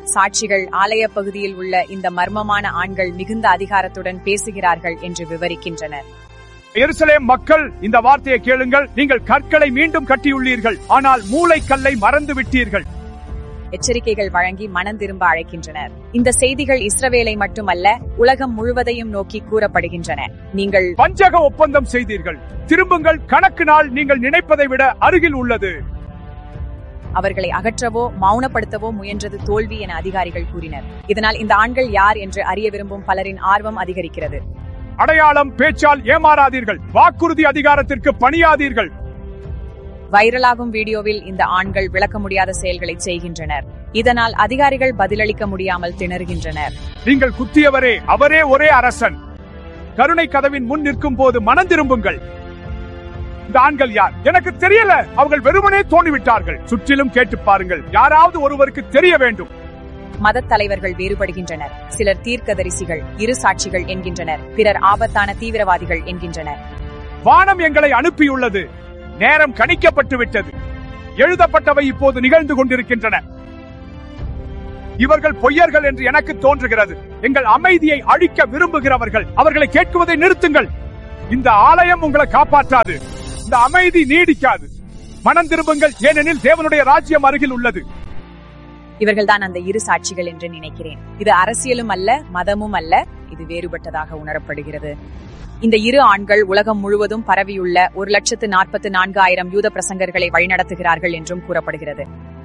சாட்சிகள் ஆலய பகுதியில் உள்ள இந்த மர்மமான ஆண்கள் மிகுந்த அதிகாரத்துடன் பேசுகிறார்கள் என்று விவரிக்கின்றனர் எருசலேம் மக்கள் இந்த வார்த்தையை கேளுங்கள் நீங்கள் கற்களை மீண்டும் கட்டியுள்ளீர்கள் ஆனால் மூளைக்கல்லை மறந்து விட்டீர்கள் எச்சரிக்கைகள் வழங்கி மனம் திரும்ப அழைக்கின்றனர் இந்த செய்திகள் இஸ்ரவேலை மட்டுமல்ல உலகம் முழுவதையும் நோக்கி கூறப்படுகின்றன நீங்கள் வஞ்சக ஒப்பந்தம் செய்தீர்கள் திரும்புங்கள் கணக்கு நாள் நீங்கள் நினைப்பதை விட அருகில் உள்ளது அவர்களை அகற்றவோ மௌனப்படுத்தவோ முயன்றது தோல்வி என அதிகாரிகள் கூறினர் இதனால் இந்த ஆண்கள் யார் என்று அறிய விரும்பும் பலரின் ஆர்வம் அதிகரிக்கிறது அடையாளம் பேச்சால் ஏமாறாதீர்கள் வாக்குறுதி அதிகாரத்திற்கு பணியாதீர்கள் வைரலாகும் வீடியோவில் இந்த ஆண்கள் விளக்க முடியாத செயல்களை செய்கின்றனர் இதனால் அதிகாரிகள் பதிலளிக்க முடியாமல் திணறுகின்றனர் நீங்கள் குத்தியவரே அவரே ஒரே அரசன் கருணை கதவின் முன் நிற்கும் போது மனம் திரும்புங்கள் இந்த ஆண்கள் யார் எனக்கு தெரியல அவர்கள் வெறுமனே தோண்டிவிட்டார்கள் சுற்றிலும் கேட்டு பாருங்கள் யாராவது ஒருவருக்கு தெரிய வேண்டும் மதத் தலைவர்கள் வேறுபடுகின்றனர் சிலர் தீர்க்கதரிசிகள் இரு சாட்சிகள் என்கின்றனர் பிறர் ஆபத்தான தீவிரவாதிகள் என்கின்றனர் வானம் எங்களை அனுப்பியுள்ளது நேரம் கணிக்கப்பட்டு விட்டது எழுதப்பட்டவை இப்போது நிகழ்ந்து கொண்டிருக்கின்றன இவர்கள் பொய்யர்கள் என்று எனக்கு தோன்றுகிறது எங்கள் அமைதியை அழிக்க விரும்புகிறவர்கள் அவர்களை கேட்குவதை நிறுத்துங்கள் இந்த ஆலயம் உங்களை காப்பாற்றாது இந்த அமைதி நீடிக்காது மனம் திரும்புங்கள் ஏனெனில் தேவனுடைய ராஜ்யம் அருகில் உள்ளது இவர்கள்தான் அந்த இரு சாட்சிகள் என்று நினைக்கிறேன் இது அரசியலும் அல்ல மதமும் அல்ல இது வேறுபட்டதாக உணரப்படுகிறது இந்த இரு ஆண்கள் உலகம் முழுவதும் பரவியுள்ள ஒரு லட்சத்து நாற்பத்து நான்கு ஆயிரம் யூத பிரசங்கர்களை வழிநடத்துகிறார்கள் என்றும் கூறப்படுகிறது